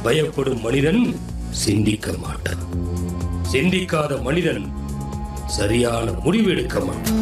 பயப்படும் மனிதன் சிந்திக்க மாட்டான் சிந்திக்காத மனிதன் சரியான முடிவு எடுக்க மாட்டான்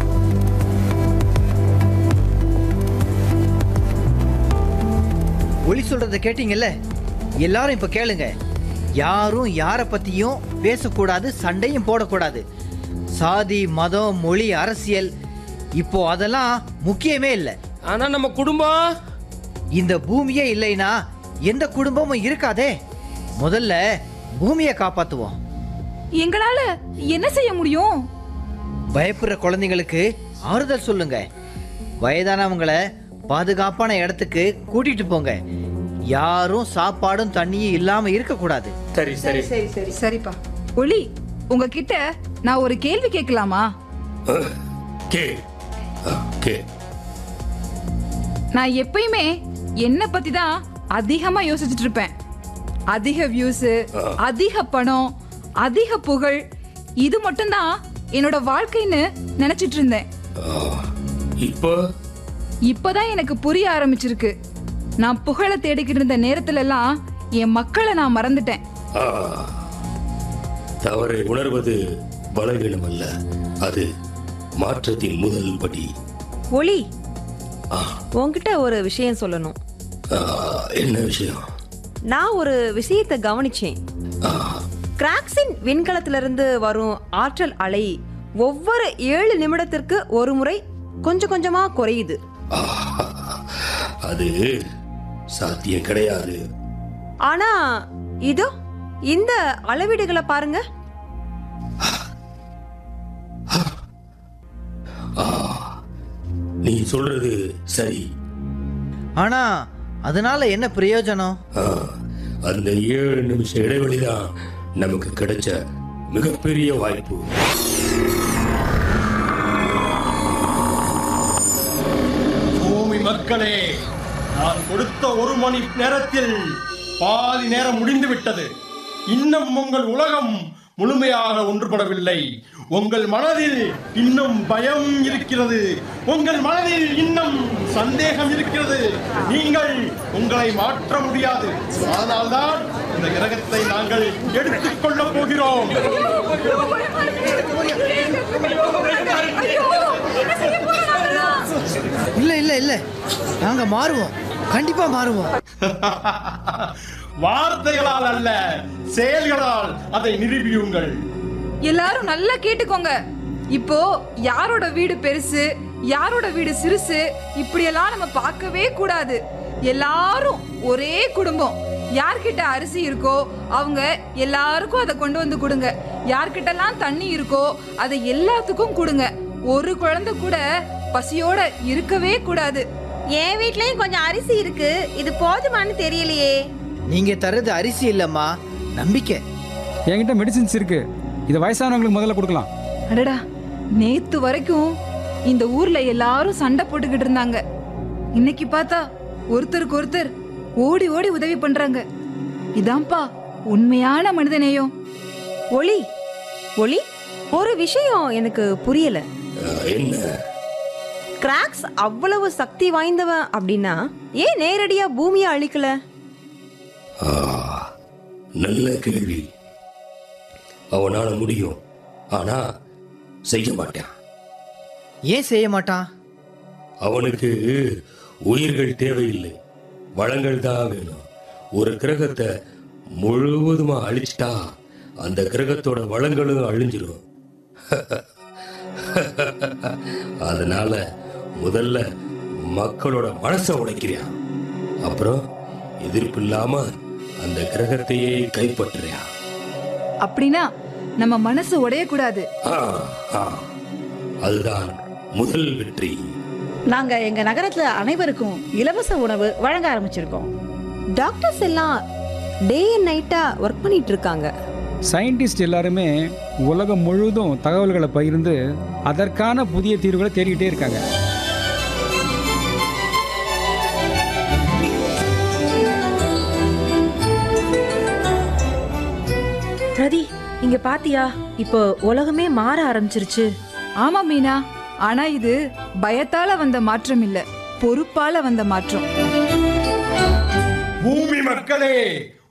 ஒளி சொல்றத கேட்டீங்கல்ல எல்லாரும் இப்ப கேளுங்க யாரும் யாரை பத்தியும் பேசக்கூடாது சண்டையும் போடக்கூடாது சாதி மதம் மொழி அரசியல் இப்போ அதெல்லாம் முக்கியமே இல்லை ஆனா நம்ம குடும்பம் இந்த பூமியே இல்லைனா எந்த குடும்பமும் இருக்காதே முதல்ல பூமியை காப்பாத்துவோம் எங்களால என்ன செய்ய முடியும் பயப்படுற குழந்தைங்களுக்கு ஆறுதல் சொல்லுங்க வயதானவங்கள பாதுகாப்பான இடத்துக்கு கூட்டிட்டு போங்க யாரும் சாப்பாடும் தண்ணியும் இல்லாம இருக்கக்கூடாது சரி சரி சரி சரி சரிப்பா ஒளி உங்ககிட்ட நான் ஒரு கேள்வி கேட்கலாமா அஹ், கே அஹ், கே நான் எப்பயுமே என்ன பத்தி தான் அதிகமா யோசிச்சுட்டு இருப்பேன் அதிக வியூஸ் அதிக பணம் அதிக புகழ் இது மட்டும்தான் என்னோட வாழ்க்கைன்னு நினைச்சிட்டு இருந்தேன் அஹ், இப்போ இப்பதான் எனக்கு புரிய ஆரம்பிச்சிருக்கு நான் புகழை தேடிக்கிட்டு இருந்த நேரத்துல எல்லாம் என் மக்களை நான் மறந்துட்டேன் ஆ, தவறை உணர்வது பலவீனம் அல்ல அது மாற்றத்தின் முதல் படி ஒளி ஆ, உன்கிட்ட ஒரு விஷயம் சொல்லணும் ஆ, என்ன விஷயம் நான் ஒரு விஷயத்தை கவனிச்சேன் ஆ, கிராக்ஸின் விண்கலத்திலிருந்து வரும் ஆற்றல் அலை ஒவ்வொரு ஏழு நிமிடத்திற்கு ஒரு முறை கொஞ்சம் கொஞ்சமா குறையுது ஆ, அது சாத்தியம் கிடையாது ஆனா இதோ இந்த அளவீடுகளை பாருங்க நீ சொல்றது சரி ஆனா அதனால என்ன பிரயோஜனம் ஆ, அந்த ஏழு நிமிஷ இடைவெளி தான் நமக்கு கிடைச்ச மிகப்பெரிய வாய்ப்பு பூமி மக்களே நான் கொடுத்த ஒரு மணி நேரத்தில் பாதி நேரம் முடிந்து விட்டது இன்னும் உங்கள் உலகம் முழுமையாக ஒன்றுபடவில்லை உங்கள் மனதில் இன்னும் பயம் இருக்கிறது உங்கள் மனதில் இன்னும் சந்தேகம் இருக்கிறது நீங்கள் உங்களை மாற்ற முடியாது அதனால்தான் இந்த கிரகத்தை நாங்கள் எடுத்துக்கொள்ளப் போகிறோம் இல்ல இல்ல இல்ல நாங்க மாறுவோம் கண்டிப்பா மாறுவோம் வார்த்தைகளால் அல்ல செயல்களால் அதை நிரூபியுங்கள் எல்லாரும் நல்லா கேட்டுக்கோங்க இப்போ யாரோட வீடு பெருசு யாரோட வீடு சிறுசு இப்படியெல்லாம் நம்ம பார்க்கவே கூடாது எல்லாரும் ஒரே குடும்பம் யார்கிட்ட அரிசி இருக்கோ அவங்க எல்லாருக்கும் அதை கொண்டு வந்து கொடுங்க யார்கிட்டலாம் தண்ணி இருக்கோ அதை எல்லாத்துக்கும் கொடுங்க ஒரு குழந்தை கூட பசியோட இருக்கவே கூடாது என் வீட்லயும் கொஞ்சம் அரிசி இருக்கு இது போதுமான்னு தெரியலையே நீங்க தர்றது அரிசி இல்லம்மா நம்பிக்கை என்கிட்ட மெடிசின்ஸ் இருக்கு இதை வயசானவங்களுக்கு முதல்ல கொடுக்கலாம் அடடா நேத்து வரைக்கும் இந்த ஊர்ல எல்லாரும் சண்டை போட்டுக்கிட்டு இருந்தாங்க இன்னைக்கு பார்த்தா ஒருத்தருக்கு ஒருத்தர் ஓடி ஓடி உதவி பண்றாங்க இதான்ப்பா உண்மையான மனிதநேயம் ஒளி ஒளி ஒரு விஷயம் எனக்கு புரியல ஆ, என்ன கிராக்ஸ் அவ்வளவு சக்தி வாய்ந்தவன் அப்படின்னா ஏன் நேரடியா பூமியை அழிக்கல ஆ, நல்ல கேள்வி அவனால முடியும் ஆனா செய்ய மாட்டான் ஏன் செய்ய மாட்டான் அவனுக்கு உயிர்கள் தேவையில்லை வளங்கள் தான் வேணும் ஒரு கிரகத்தை முழுவதுமா அழிச்சிட்டா அந்த கிரகத்தோட வளங்களும் அழிஞ்சிரும் அதனால முதல்ல மக்களோட மனசை உடைக்கிறியான் அப்புறம் எதிர்ப்பு இல்லாம அந்த கிரகத்தையே கைப்பற்றுறியான் அப்படின்னா நம்ம மனசு உடையக்கூடாது ஆ, ஆ. அதுதான் முதல் வெற்றி நாங்க எங்க நகரத்துல அனைவருக்கும் இலவச உணவு வழங்க ஆரம்பிச்சிருக்கோம் டாக்டர்ஸ் எல்லாம் டே அண்ட் நைட்டா ஒர்க் பண்ணிட்டு இருக்காங்க சயின்டிஸ்ட் எல்லாருமே உலகம் முழுவதும் தகவல்களை பகிர்ந்து அதற்கான புதிய தீர்வுகளை தேடிக்கிட்டே இருக்காங்க ரதி இங்க பாத்தியா இப்போ உலகமே மாற ஆரம்பிச்சிருச்சு ஆமா மீனா ஆனா இது பயத்தால வந்த மாற்றம் இல்ல பொறுப்பால வந்த மாற்றம் பூமி மக்களே